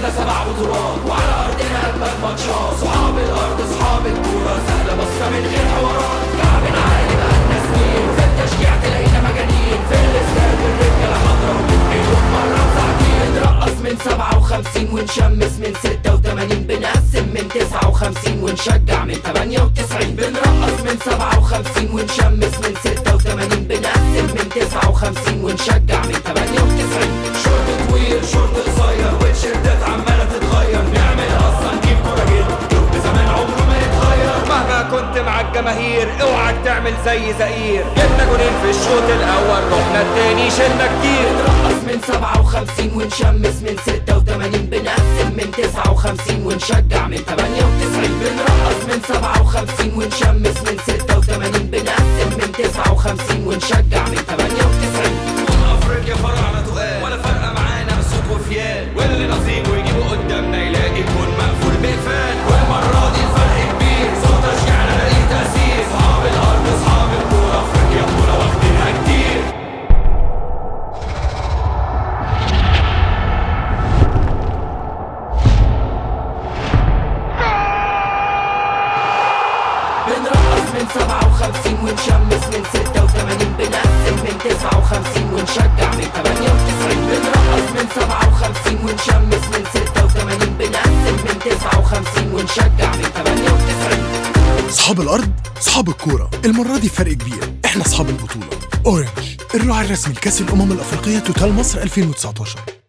خدنا سبع بطولات وعلى ارضنا اجمل ماتشات صحاب الارض صحاب الكوره سهله بسيطه من غير حوارات كعبنا عالي بقالنا سنين في التشجيع تلاقينا مجانين في الاستاد الرجاله حاضره وبتحيلهم مره وساعتين نرقص من 57 ونشمس من 86 بنقسم من 59 ونشجع من 98 بنرقص من 57 ونشمس من 86 بنقسم من 59 ونشجع من 98 شورت طويل شورت قصير والتيشيرتات عماله تتغير نعمل اصلا نجيب كوره جد يوم زمان عمره ما يتغير مهما كنت مع الجماهير اوعك تعمل زي زئير جبنا جولين في الشوط الاول رحنا التاني شلنا كتير بنرقص من 57 ونشمس من 86 بنقسم من 59 ونشجع من 98 بنرقص من 57 ونشمس من 86 بنقسم من 59 ونشجع من 98 افريقيا فرعنا تقال ولا فارقه معانا صوت وفيال واللي نصيبه يجيبه قدامنا يلاقي يكون مقفول بقفال والمره دي الفرق كبير صوت تشجيعنا لاقيه تاثير اصحاب الارض اصحاب الكوره افريقيا بطوله واخدينها كتير بنرقص من 57 ونشمس من 86 بنقسم من 59 ونشجع من 98 بنرقص من 57 ونشمس من 86 بنقسم من 59 ونشجع من 98 اصحاب الارض اصحاب الكوره المره دي فرق كبير احنا اصحاب البطوله اورنج الراعي الرسمي لكاس الامم الافريقيه توتال مصر 2019